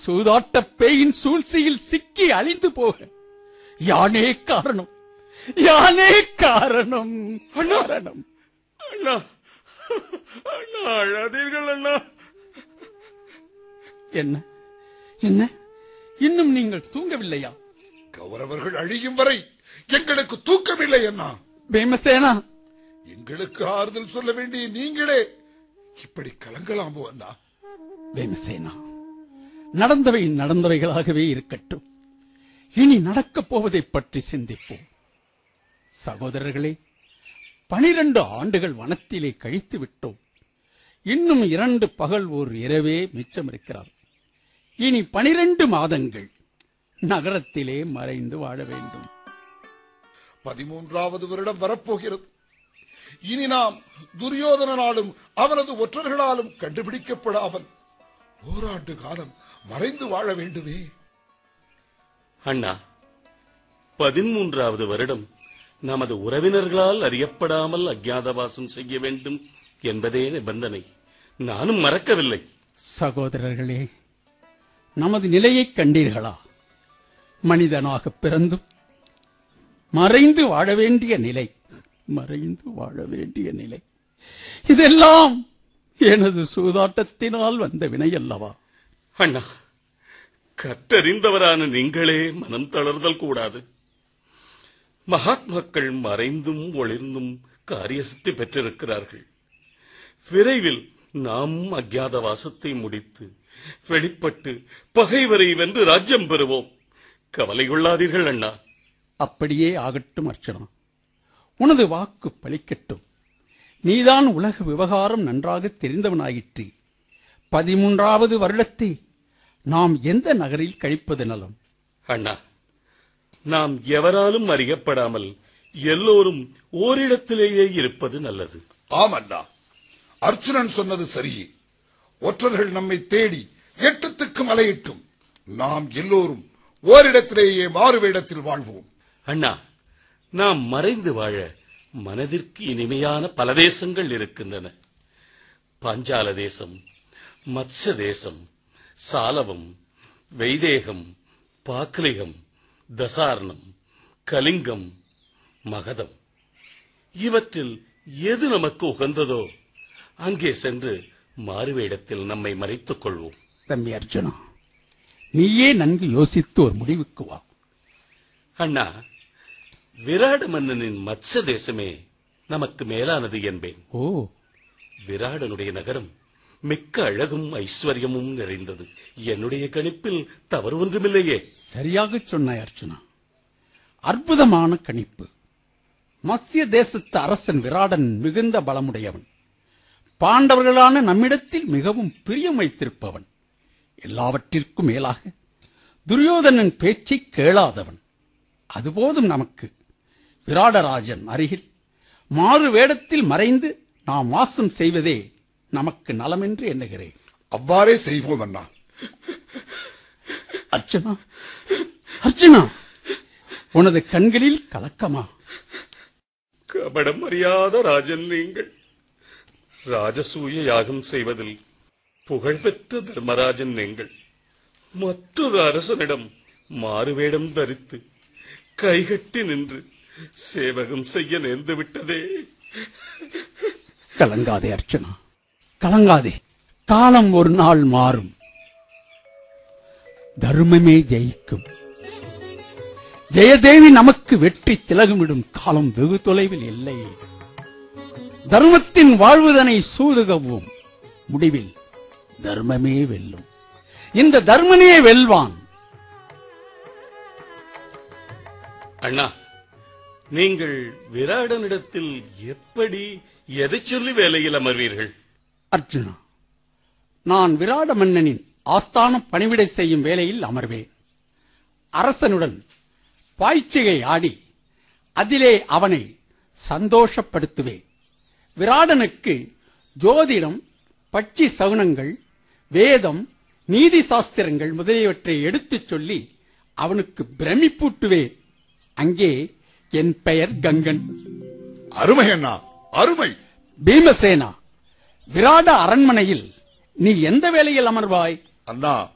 சூதாட்ட பேயின் சூழ்ச்சியில் சிக்கி அழிந்து போக யானே காரணம் யானே காரணம் காரணம் அண்ணா அண்ணா அழாதீர்கள் அண்ணா என்ன என்ன இன்னும் நீங்கள் தூங்கவில்லையா கௌரவர்கள் அழியும் வரை எங்களுக்கு தூக்கமில்லை அண்ணா பீமசேனா எங்களுக்கு ஆறுதல் சொல்ல வேண்டிய நீங்களே இப்படி கலங்கலாமோ அண்ணா பீமசேனா நடந்தவை நடந்தவைகளாகவே இருக்கட்டும் இனி நடக்கப் போவதைப் பற்றி சிந்திப்போம் சகோதரர்களே பனிரண்டு ஆண்டுகள் வனத்திலே கழித்து விட்டோம் இன்னும் இரண்டு பகல் ஓர் இரவே மிச்சம் இருக்கிறார் இனி பனிரெண்டு மாதங்கள் நகரத்திலே மறைந்து வாழ வேண்டும் பதிமூன்றாவது வருடம் வரப்போகிறது இனி நாம் துரியோதனனாலும் அவனது ஒற்றர்களாலும் கண்டுபிடிக்கப்படாமல் ஓராண்டு காலம் மறைந்து வாழ வேண்டுமே அண்ணா பதிமூன்றாவது வருடம் நமது உறவினர்களால் அறியப்படாமல் அஜ்ஞாதவாசம் செய்ய வேண்டும் என்பதே நிபந்தனை நானும் மறக்கவில்லை சகோதரர்களே நமது நிலையைக் கண்டீர்களா மனிதனாக பிறந்தும் மறைந்து வாழ வேண்டிய நிலை மறைந்து வாழ வேண்டிய நிலை இதெல்லாம் எனது சூதாட்டத்தினால் வந்த வினை அல்லவா அண்ணா கற்றறிந்தவரான நீங்களே மனம் தளர்தல் கூடாது மகாத்மாக்கள் மறைந்தும் ஒளிர்ந்தும் காரியசித்தி பெற்றிருக்கிறார்கள் விரைவில் நாம் அஜ்ஞாத வாசத்தை முடித்து வெளிப்பட்டு பகைவரை வென்று ராஜ்யம் பெறுவோம் கவலை கொள்ளாதீர்கள் அண்ணா அப்படியே ஆகட்டும் அர்ச்சனா உனது வாக்கு பலிக்கட்டும் நீதான் உலக விவகாரம் நன்றாக தெரிந்தவனாயிற்று பதிமூன்றாவது வருடத்தை நாம் எந்த நகரில் கழிப்பது நலம் அண்ணா நாம் எவராலும் அறியப்படாமல் எல்லோரும் ஓரிடத்திலேயே இருப்பது நல்லது ஆம் அண்ணா அர்ச்சுனன் சொன்னது சரியே ஒற்றர்கள் நம்மை தேடி எட்டத்துக்கும் அலையிட்டும் நாம் எல்லோரும் ஓரிடத்திலேயே மாறுவேடத்தில் வாழ்வோம் அண்ணா நாம் மறைந்து வாழ மனதிற்கு இனிமையான பல தேசங்கள் இருக்கின்றன பாஞ்சால தேசம் மத்ச தேசம் சாலவம் வைதேகம் பாக்லிகம் தசார்ணம் கலிங்கம் மகதம் இவற்றில் எது நமக்கு உகந்ததோ அங்கே சென்று மாறுவேடத்தில் நம்மை மறைத்துக் கொள்வோம் தம்பி அர்ஜுனா நீயே நன்கு யோசித்து ஒரு முடிவுக்கு வா அண்ணா விராட மன்னனின் மத்ச தேசமே நமக்கு மேலானது என்பேன் ஓ விராடனுடைய நகரம் மிக்க அழகும் ஐஸ்வர்யமும் நிறைந்தது என்னுடைய கணிப்பில் தவறு ஒன்றுமில்லையே சரியாகச் சொன்னாய் அர்ஜுனா அற்புதமான கணிப்பு மத்ய தேசத்து அரசன் விராடன் மிகுந்த பலமுடையவன் பாண்டவர்களான நம்மிடத்தில் மிகவும் பிரியம் வைத்திருப்பவன் எல்லாவற்றிற்கும் மேலாக துரியோதனன் பேச்சை கேளாதவன் அதுபோதும் நமக்கு விராடராஜன் அருகில் மாறு வேடத்தில் மறைந்து நாம் வாசம் செய்வதே நமக்கு நலமென்று எண்ணுகிறேன் அவ்வாறே செய்வோம் அண்ணா அர்ச்சனா அர்ச்சனா உனது கண்களில் கலக்கமா கபடம் அறியாத ராஜன் நீங்கள் ராஜசூய யாகம் செய்வதில் புகழ்பெற்ற தர்மராஜன் நீங்கள் மற்றொரு அரசனிடம் மாறுவேடம் தரித்து கைகட்டி நின்று சேவகம் செய்ய நேர்ந்து விட்டதே கலங்காதே அர்ச்சனா கலங்காதே காலம் ஒரு நாள் மாறும் தர்மமே ஜெயிக்கும் ஜெயதேவி நமக்கு வெற்றி திலகமிடும் காலம் வெகு தொலைவில் இல்லை தர்மத்தின் வாழ்வுதனை சூதுகவும் முடிவில் தர்மமே வெல்லும் இந்த தர்மனே வெல்வான் அண்ணா நீங்கள் விராடனிடத்தில் எப்படி எதை சொல்லி வேலையில் அமர்வீர்கள் அர்ஜுனா நான் விராட மன்னனின் ஆஸ்தான பணிவிடை செய்யும் வேலையில் அமர்வேன் அரசனுடன் பாய்ச்சிகை ஆடி அதிலே அவனை சந்தோஷப்படுத்துவேன் விராடனுக்கு ஜோதிடம் பட்சி சகுனங்கள் வேதம் நீதி சாஸ்திரங்கள் முதலியவற்றை எடுத்துச் சொல்லி அவனுக்கு பிரமிப்பூட்டுவேன் அங்கே என் பெயர் கங்கன் அருமை அண்ணா அருமை பீமசேனா விராட அரண்மனையில் நீ எந்த வேலையில் அமர்வாய் அண்ணா